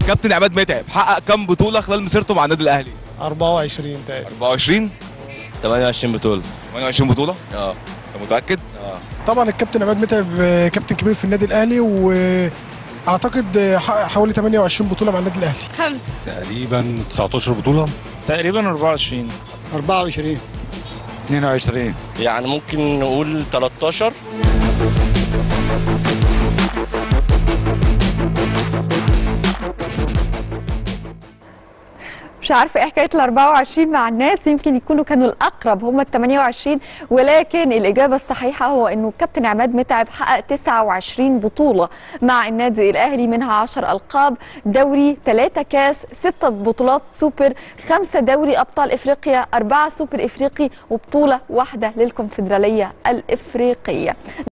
كابتن عماد متعب حقق كام بطوله خلال مسيرته مع النادي الاهلي 24 تقريبا 24 28 بطولة 28 بطوله اه انت متاكد اه طبعا الكابتن عماد متعب آه، كابتن كبير في النادي الاهلي واعتقد آه، حقق حوالي 28 بطوله مع النادي الاهلي خمسة تقريبا 19 بطولة تقريبا 24 24 22 يعني ممكن نقول 13 مش عارفه ايه حكايه ال 24 مع الناس يمكن يكونوا كانوا الاقرب هم ال 28 ولكن الاجابه الصحيحه هو انه كابتن عماد متعب حقق 29 بطوله مع النادي الاهلي منها 10 القاب دوري 3 كاس 6 بطولات سوبر 5 دوري ابطال افريقيا 4 سوبر افريقي وبطوله واحده للكونفدراليه الافريقيه